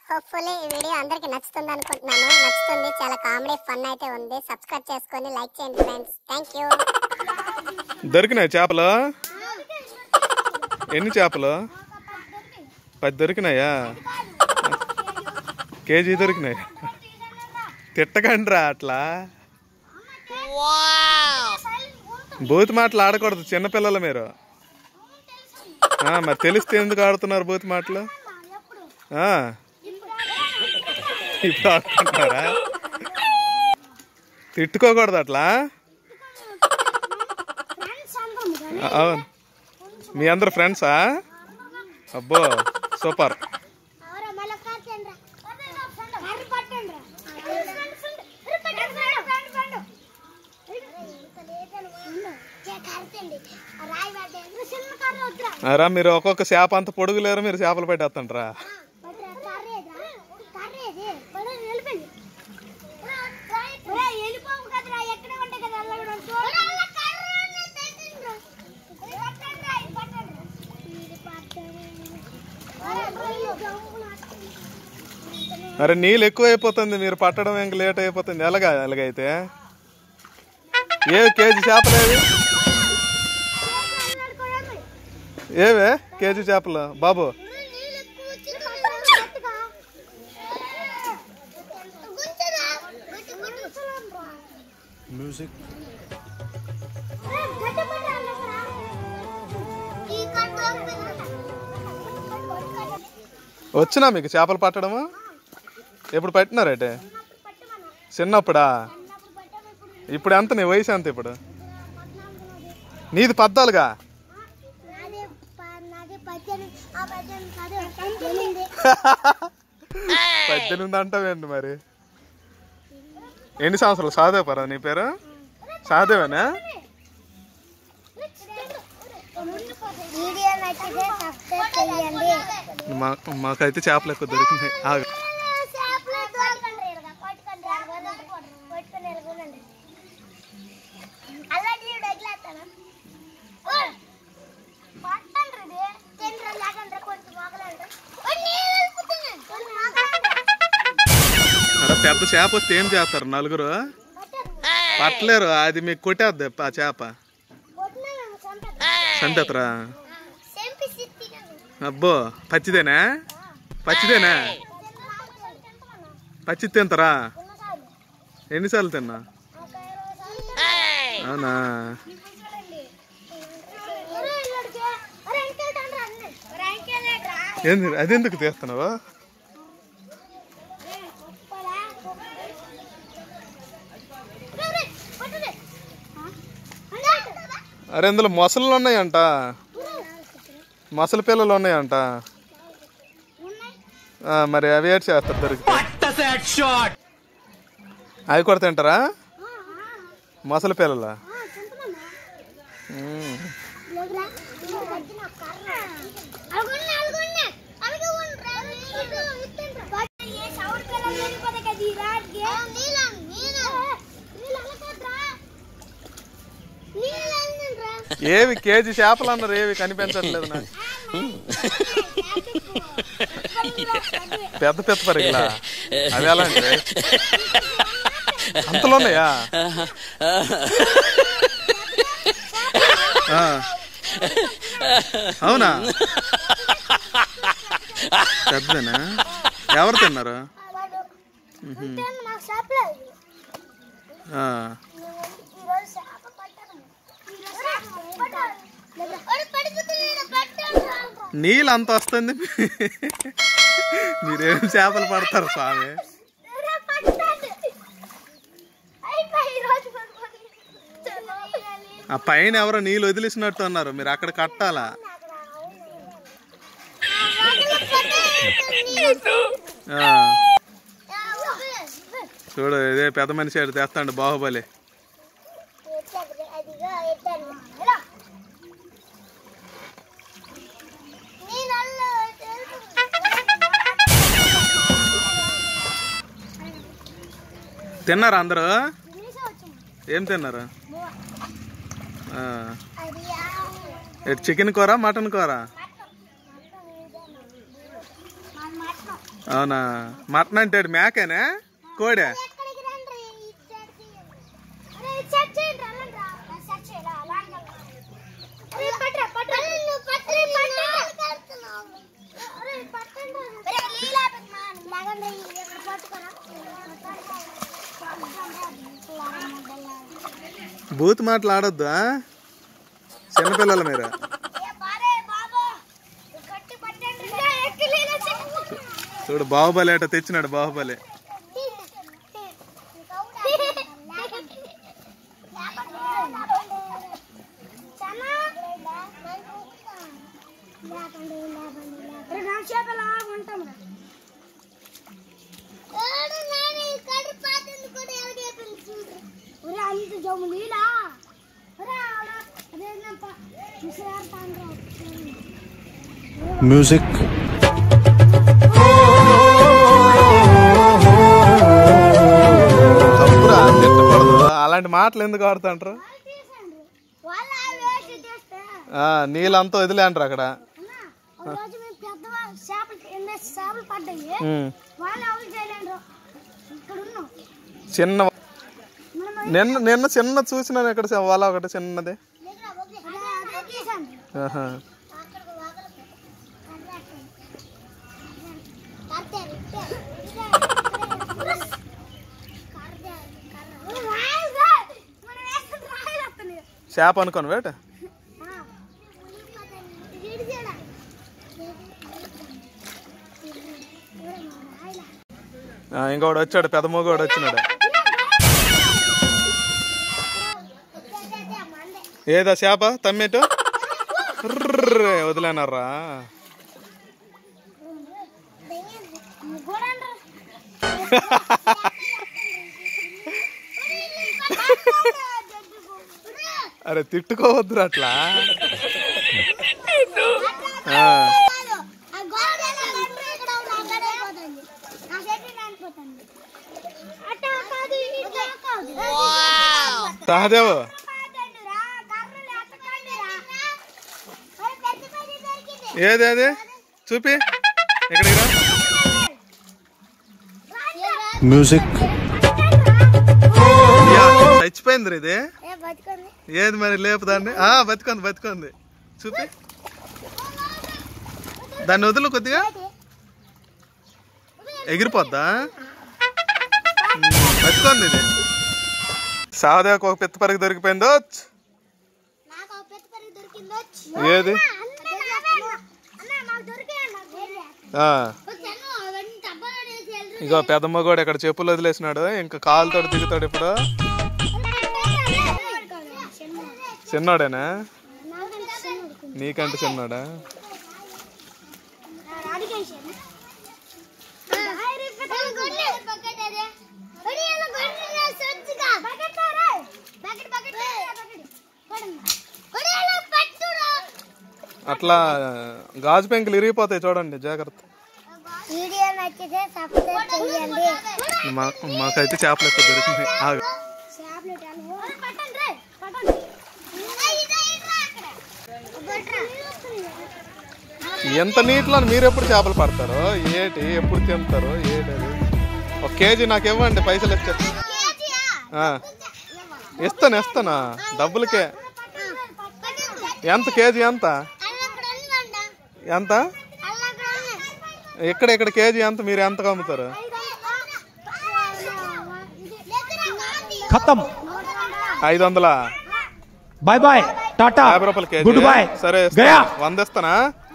Hopefully ఈ video అందరికి నచ్చుతుంది అనుకుంటున్నాను నచ్చుతుంది చాలా కామెడీ ఫన్ అయితే ఉంది సబ్స్క్రైబ్ చేసుకొని లైక్ చేయండి ఫ్రెండ్స్ థ్యాంక్ యూ దొరికినాయి చేపలు ఎన్ని చేపలు పది దొరికినాయా కేజీ దొరికినాయి తిట్టకండిరా అట్లా బూత్ మాటలు ఆడకూడదు చిన్నపిల్లలు మీరు ఆ, మరి తెలిస్తే ఎందుకు ఆడుతున్నారు బూత్ మాటలు ఆ, ఇప్పుడు ఆడుకుంటారా తిట్టుకోకూడదు అట్లా ఆ, అవును మీ అందరు ఫ్రెండ్సా అబ్బో సూపర్ అరా మీరు ఒక్కొక్క చేప అంత పొడుగు లేరు మీరు చేపలు పెట్టేస్తుంటారా అరే నీళ్ళు ఎక్కువ అయిపోతుంది మీరు పట్టడం ఇంక లేట్ అయిపోతుంది ఎలాగా ఎలాగైతే ఏ కేజీ చేపలేవి ఏవే కేజీ చేపలు బాబు మ్యూజిక్ వచ్చినా మీకు చేపలు పట్టడము ఎప్పుడు పట్టినారైతే చిన్నప్పుడా ఇప్పుడు ఎంత నీ వయసు ఎంత ఇప్పుడు నీది పద్దాలుగా పద్దెనిమిది అంటావేంటి మరి ఎన్ని సంవత్సరాలు సాదేపరా నీ పేరు సాదేవేనా వీడియో నచ్చితే సబ్స్క్రైబ్ చేయండి మా మాకైతే చేపలు ఎక్కువ దొరికినాయి ఆగు. అరే పెద్ద చేప వస్తే ఏం చేస్తారు నలుగురు పట్టలేరు అది మీకు కొట్టేద్ది ఆ చేప చంపేతరా అబ్బో పచ్చిదేనా పచ్చిదేనా పచ్చి తింటారా ఎన్నిసార్లు తిన్నా అవునా ఏంది అది ఎందుకు తీస్తున్నావు అరే ఇందులో మొసళ్ళు ఉన్నాయంట మొసలి పిల్లలు ఉన్నాయంట ఆ, మరి అవి ఏడ్ చేస్తారు దొరికితే అవి కూడా తింటారా మొసలి పిల్లల ఏవి కేజీ చేపలు అన్నారు ఏవి కనిపించట్లేదు నాకు పెద్ద పెద్ద పరిగలా అవి ఎలా అంటే అంతలో ఉన్నాయా ఆ. అవునా పెద్దనా ఎవరు తిన్నారు ఆ. నీళ్ళు అంత వస్తుంది మీరేం చేపలు పడతారు స్వామి ఆ పైన ఎవరో నీళ్ళు వదిలేసినట్టు అన్నారు మీరు అక్కడ కట్టాలా ఆ, చూడు ఇదే పెద్ద మనిషి ఆడు తెస్తాడు బాహుబలి తిన్నారా అందరూ ఏం తిన్నారు ఆ, ఎటు చికెన్ కూర మటన్ కూర అవునా మటన్ అంటే మేకేనా కోడే ఎక్కడికి రండి ఇచ్చేది అరే సెట్ చేయండి రండి రా సెట్ చేయాలా అలాగే అరే పట్రా పట్రా నువ్వు పట్రి పట్రా అరే పట్టండి అరే లీలా పెద్దమా లాగండి ఇక్కడ పట్టుకోరా బూత్ మాటలు ఆడొద్దు ఆ? చిన్నపిల్లల మీరు చూడు బాహుబలి ఏటో తెచ్చినాడు బాహుబలి అంత జమ్ము నీలా అదేనప్ప ముసలాడతాను music తప్పురా తిట్టకూడదు అలాంటి మాటలు ఎందుకు ఆడుతుంటారు వాళ్ళ వేస్ట్ చేస్తే ఆ, నీళ్ళంతా వదిలే అంటారు అక్కడ అన్న ఒక రోజు మేము పెద్దవా చేపలు ఎన్ని చేపలు పడ్డాయి ఉమ్. వాళ్ళు ఎవరు చేయలేరు ఇక్కడ ఉన్నాం చిన్న మనం నిన్న నిన్న చిన్న చూసినాను ఇక్కడ వాళ్ళ ఒకటి చిన్నది అదే అదే తీసాను ఆహా. చేప అనుకోను వేట ఆ, ఇంకోడు వచ్చాడు పెద్ద మొగోడు వచ్చినాడు ఏదా చేప తమ్మేటు వదిలేనారా అరే తిట్టుకోవద్దురా అట్లా ఆ, సహదేవ్ ఏది అది చూపి ఇక్కడికి రా music యా, చచ్చిపోయింది ఇది ఏ బతుకుంది ఏది మరి లేపుదాన్ని ఆ బతుకుంది బతుకుంది చూపి దాన్ని వదులు కొద్దిగా ఎగిరిపోద్దా ఉమ్, బతుకుంది ఇది సహదేవ్కి ఒక పిత్త పరికి దొరికిపోయిందో నాకు ఒక పెద్ద పెరుగు దొరికింది వచ్చి ఏది అన్న మాకు దొరికాయి ఆ, వచ్చాను అవన్నీ డబ్బాలో వేసి వెళ్ళరు ఇగో పెద్దమ్మ కూడా ఇక్కడ చెప్పులు వదిలేసినాడు ఇంకా కాలుతో దిగుతాడు ఇప్పుడు చిన్నోడేనా నీకంటే చిన్నోడా అట్లా గాజు పెంకులు ఇరిగిపోతాయి చూడండి జాగ్రత్త వీడియో నచ్చితే సబ్స్క్రైబ్ చేయండి మా మాకైతే చేపలు ఎక్కువ దొరికింది ఆగు ఎంత నీటిలో మీరు ఎప్పుడు చేపలు పడతారు ఏటి ఎప్పుడు తింటారు ఏటి అది ఒక కేజీ నాకు ఇవ్వండి పైసలు ఇచ్చా ఆ, ఇస్తాను ఇస్తానా డబ్బులకే ఎంత కేజీ ఎంత ఎంత ఇక్కడ ఇక్కడ కేజీ ఎంత మీరు ఎంతకు అమ్ముతారు खत्म ఐదు వందలా बाय बाय टाटा యాభై రూపాయలు కేజీ गुड बाय సరే ఇస్తా. गया వంద ఇస్తానా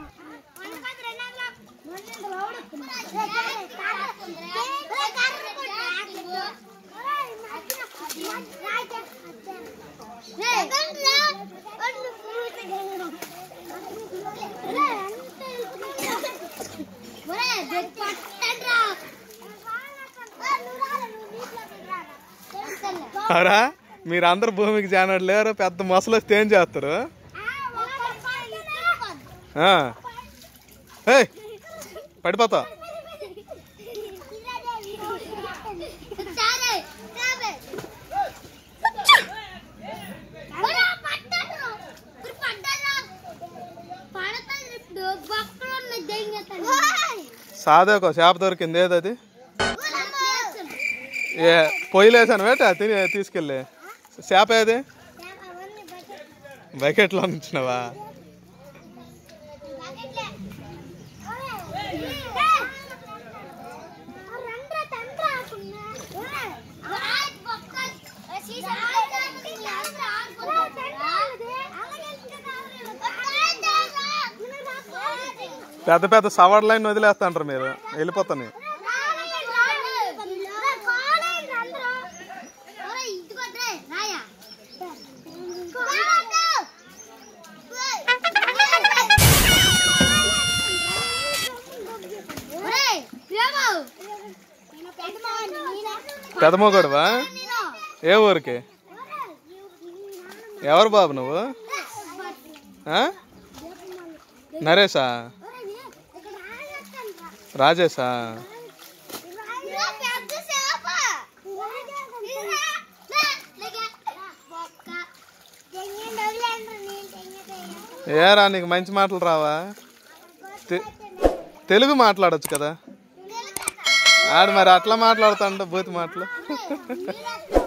అరా మీరు అందరు భూమికి జానడు లేరు పెద్ద మొసలు వస్తే ఏం చేస్తారు ఆ. ఏయ్ పడిపోతావు సాదే ఒక చేప దొరికింది ఏది అది ఏ పొయ్యిలేసాను వేట తిని తీసుకెళ్ళి చేప ఏది బకెట్లో ఉంచినవా పెద్ద పెద్ద సవాడ్ లైన్ వదిలేస్తాంటారు మీరు వెళ్ళిపోతాను పెద్ద మొగడువా ఏ ఊరికి ఎవరు బాబు నువ్వు ఆ? నరేషా రాజేశా ఏరా నీకు మంచి మాటలు రావా తె- తెలుగు మాట్లాడొచ్చు కదా ఆడు మరి అట్లా మాట్లాడుతాండ బూతి మాటలు తెలుగు